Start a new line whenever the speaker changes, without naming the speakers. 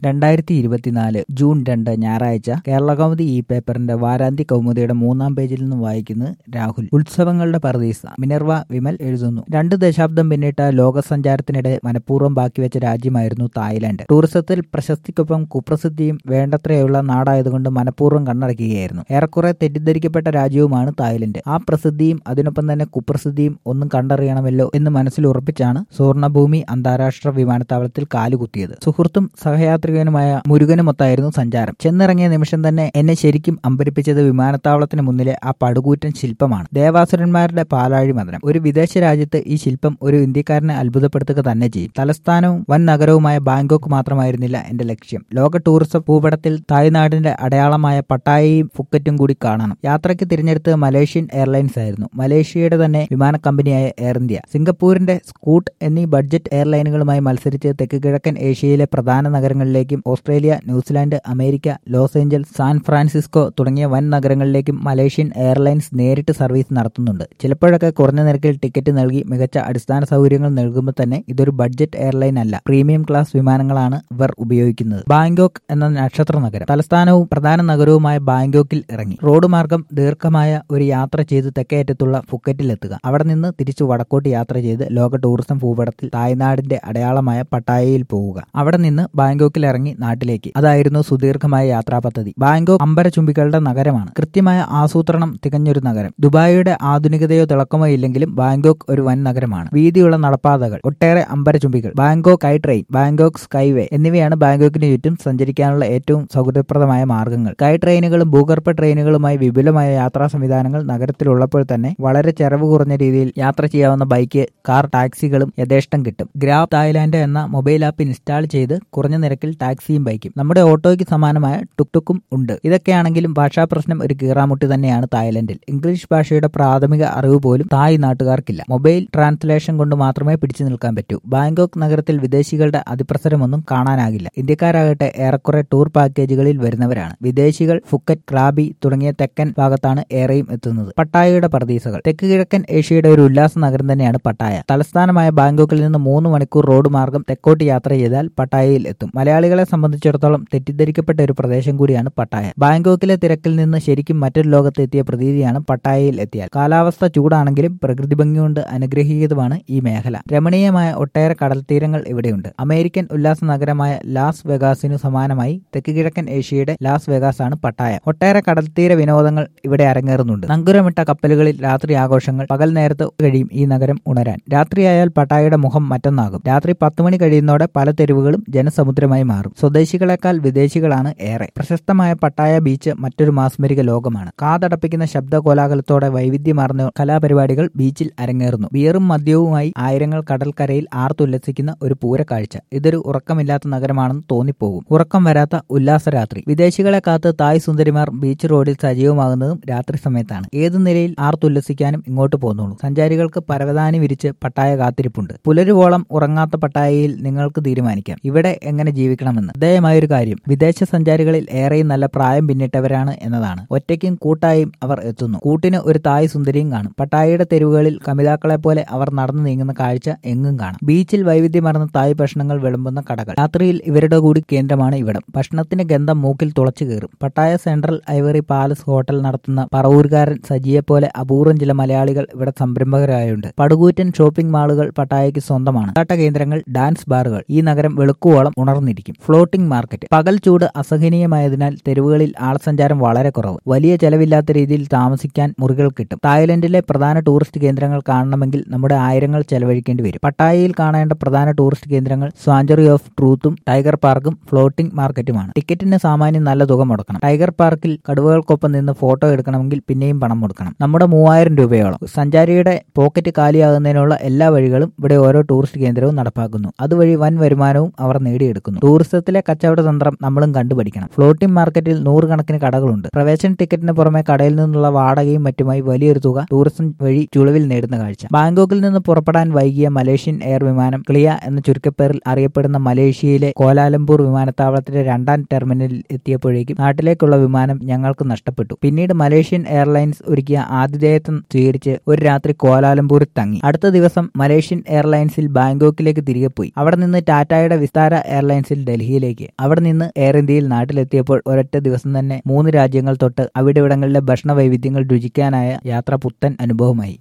രണ്ടായിരത്തി ഇരുപത്തിനാല് ജൂൺ രണ്ട് ഞായറാഴ്ച കേരളകൗമുദി ഈ പേപ്പറിന്റെ വാരാന്ത്യ കൗമുദിയുടെ മൂന്നാം പേജിൽ നിന്ന് വായിക്കുന്നത് രാഹുൽ ഉത്സവങ്ങളുടെ പർദീസ മിനർവ വിമൽ എഴുതുന്നു രണ്ട് ദശാബ്ദം പിന്നിട്ട ലോകസഞ്ചാരത്തിനിടെ മനഃപൂർവ്വം ബാക്കിവെച്ച രാജ്യമായിരുന്നു തായ്ലാന്റ് ടൂറിസത്തിൽ പ്രശസ്തിക്കൊപ്പം കുപ്രസിദ്ധിയും വേണ്ടത്രയുള്ള നാടായതുകൊണ്ട് മനഃപൂർവ്വം കണ്ണടക്കുകയായിരുന്നു ഏറെക്കുറെ തെറ്റിദ്ധരിക്കപ്പെട്ട രാജ്യവുമാണ് തായ്ലന്റ് ആ പ്രസിദ്ധിയും അതിനൊപ്പം തന്നെ കുപ്രസിദ്ധിയും ഒന്നും കണ്ടറിയണമല്ലോ എന്ന് മനസ്സിൽ ഉറപ്പിച്ചാണ് സുവർണഭൂമി അന്താരാഷ്ട്ര വിമാനത്താവളത്തിൽ കാലുകുത്തിയത് സുഹൃത്തും സഹയാത്രികനുമായ മുരുകനുമൊത്തായിരുന്നു സഞ്ചാരം ചെന്നിറങ്ങിയ നിമിഷം തന്നെ എന്നെ ശരിക്കും അമ്പരിപ്പിച്ചത് വിമാനത്താവളത്തിന് മുന്നിലെ ആ പടുകൂറ്റൻ ശില്പമാണ് ദേവാസുരന്മാരുടെ പാലാഴി മദനം ഒരു വിദേശ രാജ്യത്ത് ഈ ശില്പം ഒരു ഇന്ത്യക്കാരനെ അത്ഭുതപ്പെടുത്തുക തന്നെ ചെയ്യും തലസ്ഥാനവും വൻ നഗരവുമായ ബാങ്കോക്ക് മാത്രമായിരുന്നില്ല എന്റെ ലക്ഷ്യം ലോക ടൂറിസം ഭൂപടത്തിൽ തായ്നാടിന്റെ അടയാളമായ പട്ടായയും ഫുക്കറ്റും കൂടി കാണണം യാത്രയ്ക്ക് തിരഞ്ഞെടുത്തത് മലേഷ്യൻ എയർലൈൻസ് ആയിരുന്നു മലേഷ്യയുടെ തന്നെ വിമാന കമ്പനിയായ എയർ ഇന്ത്യ സിംഗപ്പൂരിന്റെ സ്കൂട്ട് എന്നീ ബഡ്ജറ്റ് എയർലൈനുകളുമായി മത്സരിച്ച് തെക്ക് കിഴക്കൻ ഏഷ്യയിലെ പ്രധാന നഗരങ്ങളിലേക്കും Australia New Zealand America Los Angeles San Francisco തുടങ്ങിയ വൻ നഗരങ്ങളിലേക്കും മലേഷ്യൻ എയർലൈൻസ് നേരിട്ട് സർവീസ് നടത്തുന്നുണ്ട് ചിലപ്പോഴൊക്കെ കുറഞ്ഞ നിരക്കിൽ ടിക്കറ്റ് നൽകി മികച്ച അടിസ്ഥാന സൗകര്യങ്ങൾ നൽകുമ്പോൾ തന്നെ ഇതൊരു ബഡ്ജറ്റ് എയർലൈൻ അല്ല പ്രീമിയം ക്ലാസ് വിമാനങ്ങളാണ് ഇവർ ഉപയോഗിക്കുന്നത് ബാങ്കോക്ക് എന്ന നക്ഷത്ര നഗരം തലസ്ഥാനവും പ്രധാന നഗരവുമായ ബാങ്കോക്കിൽ ഇറങ്ങി റോഡ് മാർഗം ദീർഘമായ ഒരു യാത്ര ചെയ്ത് തെക്കേയറ്റത്തുള്ള ഫുക്കറ്റിലെത്തുക അവിടെ നിന്ന് തിരിച്ചു വടക്കോട്ട് യാത്ര ചെയ്ത് ലോക ടൂറിസം ഭൂപടത്തിൽ തായ്നാടിന്റെ അടയാളമായ പട്ടായയിൽ പോവുക അവിടെ നിന്ന് ബാങ്കോക്കിൽ ഇറങ്ങി നാട്ടിലേക്ക് അതായിരുന്നു സുദീർഘമായ യാത്രാ പദ്ധതി ബാങ്കോക്ക് അമ്പരചുംബികളുടെ നഗരമാണ് കൃത്യമായ ആസൂത്രണം തികഞ്ഞൊരു നഗരം ദുബായിയുടെ ആധുനികതയോ തിളക്കമോ ഇല്ലെങ്കിലും ബാങ്കോക്ക് ഒരു വൻ നഗരമാണ് വീതിയുള്ള നടപ്പാതകൾ ഒട്ടേറെ അമ്പരചുംബികൾ Bangkok sky train Bangkok skyway എന്നിവയാണ് ബാങ്കോക്കിന് ചുറ്റും സഞ്ചരിക്കാനുള്ള ഏറ്റവും സൗകര്യപ്രദമായ മാർഗങ്ങൾ സ്കൈ ട്രെയിനുകളും ഭൂഗർഭ ട്രെയിനുകളുമായി വിപുലമായ യാത്രാ സംവിധാനങ്ങൾ നഗരത്തിലുള്ളപ്പോൾ തന്നെ വളരെ ചെലവ് കുറഞ്ഞ രീതിയിൽ യാത്ര ചെയ്യാവുന്ന ബൈക്ക് കാർ ടാക്സികളും യഥേഷ്ടം കിട്ടും ഗ്രാബ് തായ്ലാന്റ് എന്ന മൊബൈൽ ആപ്പ് ഇൻസ്റ്റാൾ ചെയ്ത് കുറഞ്ഞ നിരക്കിൽ ടാക്സിയും ബൈക്കും നമ്മുടെ ഓട്ടോയ്ക്ക് സമാനമായ ടുക്ടുക്കും ഉണ്ട് ഇതൊക്കെയാണെങ്കിലും ഭാഷാ പ്രശ്നം ഒരു കീറാമുട്ടി തന്നെയാണ് തായ്ലൻഡിൽ ഇംഗ്ലീഷ് ഭാഷയുടെ പ്രാഥമിക അറിവ് പോലും തായ് നാട്ടുകാർക്കില്ല മൊബൈൽ ട്രാൻസ്ലേഷൻ കൊണ്ട് മാത്രമേ പിടിച്ചു നിൽക്കാൻ പറ്റൂ ബാങ്കോക്ക് നഗരത്തിൽ വിദേശികളുടെ അതിപ്രസരമൊന്നും കാണാനാകില്ല ഇന്ത്യക്കാരാകട്ടെ ഏറെക്കുറെ ടൂർ പാക്കേജുകളിൽ വരുന്നവരാണ് വിദേശികൾ ഫുക്കറ്റ് ക്രാബി തുടങ്ങിയ തെക്കൻ ഭാഗത്താണ് ഏറെയും എത്തുന്നത് പട്ടായയുടെ പ്രതീസകൾ തെക്ക് കിഴക്കൻ ഏഷ്യയുടെ ഒരു ഉല്ലാസ നഗരം തന്നെയാണ് പട്ടായ തലസ്ഥാനമായ ബാങ്കോക്കിൽ നിന്ന് മൂന്ന് മണിക്കൂർ റോഡ് മാർഗം തെക്കോട്ട് യാത്ര ചെയ്താൽ പട്ടായയിൽ എത്തും മലയാളികളെ സംബന്ധിച്ചിടത്തോളം തെറ്റിദ്ധരിക്കപ്പെട്ട ഒരു പ്രദേശം കൂടിയാണ് പട്ടായ ബാങ്കോക്കിലെ തിരക്കിൽ നിന്ന് ശരിക്കും മറ്റൊരു ലോകത്ത് എത്തിയ പ്രതീതിയാണ് പട്ടായയിൽ എത്തിയാൽ കാലാവസ്ഥ ചൂടാണെങ്കിലും പ്രകൃതി ഭംഗി കൊണ്ട് അനുഗ്രഹീതമാണ് ഈ മേഖല രമണീയമായ ഒട്ടേറെ കടൽ തീരങ്ങൾ ഇവിടെയുണ്ട് അമേരിക്കൻ ഉല്ലാസ നഗരമായ ലാസ് വെഗാസിനു സമാനമായി തെക്ക് കിഴക്കൻ ഏഷ്യയുടെ ലാസ് വെഗാസ് ആണ് പട്ടായ ഒട്ടേറെ കടൽത്തീര വിനോദങ്ങൾ ഇവിടെ അരങ്ങേറുന്നുണ്ട് നങ്കുരമിട്ട കപ്പലുകളിൽ രാത്രി ആഘോഷങ്ങൾ പകൽ നേരത്ത് കഴിയും ഈ നഗരം ഉണരാൻ രാത്രിയായാൽ പട്ടായയുടെ മുഖം മറ്റൊന്നാകും രാത്രി പത്ത് മണി കഴിയുന്നതോടെ പല തെരുവുകളും ജനസമുദ്രമായി മാറും സ്വദേശികളെക്കാൾ വിദേശികളാണ് ഏറെ പ്രശസ്തമായ പട്ടായ ബീച്ച് മറ്റൊരു മാസ്മരിക ലോകമാണ് കാതടപ്പിക്കുന്ന ശബ്ദ കോലാഹലത്തോടെ വൈവിധ്യമാർന്ന കലാപരിപാടികൾ ബീച്ചിൽ അരങ്ങേറുന്നു ബിയറും മദ്യവുമായി ആയിരങ്ങൾ കടൽക്കരയിൽ ആർത്തുല്ലസിക്കുന്ന ഒരു പൂരക്കാഴ്ച ഇതൊരു ഉറക്കമില്ലാത്ത നഗരമാണെന്ന് തോന്നിപ്പോകും ഉറക്കം വരാത്ത ഉല്ലാസരാത്രി വിദേശികളെ കാത്ത് തായ് സുന്ദരിമാർ ബീച്ച് റോഡിൽ സജീവമാകുന്നതും രാത്രി സമയത്താണ് ഏത് നിലയിൽ ആർത്തുല്ലസിക്കാനും ഇങ്ങോട്ട് പോന്നോളൂ സഞ്ചാരികൾക്ക് പരവതാനി വിരിച്ച് പട്ടായ കാത്തിരിപ്പുണ്ട് പുലരുവോളം ഉറങ്ങാത്ത പട്ടായയിൽ നിങ്ങൾക്ക് തീരുമാനിക്കാം ഇവിടെ എങ്ങനെ ജീവിക്കണമെന്ന് ശ്രദ്ധേയമായൊരു കാര്യം വിദേശ സഞ്ചാരികളിൽ ഏറെയും നല്ല പ്രായം പിന്നിട്ടവരാണ് എന്നതാണ് ഒറ്റയ്ക്കും കൂട്ടായും അവർ എത്തുന്നു കൂട്ടിന് ഒരു തായ് സുന്ദരിയും കാണും പട്ടായയുടെ തെരുവുകളിൽ കമിതാക്കളെ പോലെ അവർ നടന്നു നീങ്ങുന്ന കാഴ്ച എങ്ങും കാണാം ബീച്ചിൽ വൈവിധ്യമാർന്ന തായ് ഭക്ഷണങ്ങൾ വിളമ്പുന്ന കടകൾ രാത്രിയിൽ ഇവരുടെ കൂടി കേന്ദ്രമാണ് ഇവിടം ഭക്ഷണത്തിന്റെ ഗന്ധം മൂക്കിൽ തുളച്ചു കയറും Pattaya central ivory palace hotel നടത്തുന്ന പറവൂർകാരൻ സജിയെ പോലെ അപൂർവം ചില മലയാളികൾ ഇവിടെ സംരംഭകരായുണ്ട് പടുകൂറ്റൻ ഷോപ്പിംഗ് മാളുകൾ പട്ടായയ്ക്ക് സ്വന്തമാണ് ാട്ട കേന്ദ്രങ്ങൾ ഡാൻസ് ബാറുകൾ ഈ നഗരം വെളുക്കുവോളം ഉണർന്നിരിക്കും ഫ്ലോട്ടിംഗ് മാർക്കറ്റ് പകൽ ചൂട് അസഹനീയമായതിനാൽ തെരുവുകളിൽ ആൾസഞ്ചാരം വളരെ കുറവ് വലിയ ചെലവില്ലാത്ത രീതിയിൽ താമസിക്കാൻ മുറികൾ കിട്ടും തായ്ലൻഡിലെ പ്രധാന ടൂറിസ്റ്റ് കേന്ദ്രങ്ങൾ കാണണമെങ്കിൽ നമ്മുടെ ആയിരങ്ങൾ ചെലവഴിക്കേണ്ടി വരും പട്ടായയിൽ കാണേണ്ട പ്രധാന ടൂറിസ്റ്റ് കേന്ദ്രങ്ങൾ സ്വാഞ്ചറി ഓഫ് ട്രൂത്തും ടൈഗർ പാർക്കും ഫ്ലോട്ടിംഗ് മാർക്കറ്റുമാണ് ടിക്കറ്റിന് സാമാന്യം നല്ല തുക മുടക്കണം ടൈഗർ പാർക്കിൽ കടുവകൾക്കൊപ്പം നിന്ന് ഫോട്ടോ എടുക്കണമെങ്കിൽ പിന്നെയും പണം മുടക്കണം നമ്മുടെ മൂവായിരം രൂപയോളം സഞ്ചാരിയുടെ പോക്കറ്റ് കാലിയാകുന്നതിനുള്ള എല്ലാ വഴികളും ഇവിടെ ഓരോ ടൂറിസ്റ്റ് കേന്ദ്രവും നടപ്പാക്കുന്നു അതുവഴി വൻ വരുമാനവും അവർ നേടിയെടുക്കുന്നു ടൂറിസത്തിലെ കച്ചവട തന്ത്രം നമ്മളും കണ്ടുപഠിക്കണം ഫ്ലോട്ടിംഗ് മാർക്കറ്റിൽ നൂറുകണക്കിന് കടകളുണ്ട് പ്രവേശന ടിക്കറ്റിന് പുറമെ കടയിൽ നിന്നുള്ള വാടകയും മറ്റുമായി വലിയൊരു തുക ടൂറിസം വഴി ചുളിവിൽ നേടുന്ന കാഴ്ച ബാങ്കോക്കിൽ നിന്ന് പുറപ്പെടാൻ വൈകിയ മലേഷ്യൻ എയർ വിമാനം ക്ലിയ എന്ന ചുരുക്കപ്പേരിൽ അറിയപ്പെടുന്ന മലേഷ്യയിലെ കോലാലംപൂർ വിമാനത്താവളത്തിന്റെ രണ്ടാം ടെർമിനലിൽ എത്തിയപ്പോഴേക്കും നാട്ടിലേക്കുള്ള വിമാനം ഞങ്ങൾക്ക് നഷ്ടപ്പെട്ടു പിന്നീട് മലേഷ്യൻ എയർലൈൻസ് ഒരുക്കിയ ആതിഥേയത്വം സ്വീകരിച്ച് ഒരു രാത്രി കോലാലംപൂരിൽ തങ്ങി അടുത്ത ദിവസം മലേഷ്യൻ എയർലൈൻസിൽ ബാങ്കോക്കിലേക്ക് തിരികെ പോയി അവിടെ നിന്ന് ടാറ്റായുടെ വിസ്താര എയർലൈൻസിൽ ഡൽഹിയിലേക്ക് അവിടെ നിന്ന് എയർ ഇന്ത്യയിൽ നാട്ടിലെത്തിയപ്പോൾ ഒരൊറ്റ ദിവസം തന്നെ മൂന്ന് രാജ്യങ്ങൾ തൊട്ട് അവിടെവിടങ്ങളിലെ ഭക്ഷണ വൈവിധ്യങ്ങൾ രുചിക്കാനായ യാത്ര പുത്തൻ അനുഭവമായി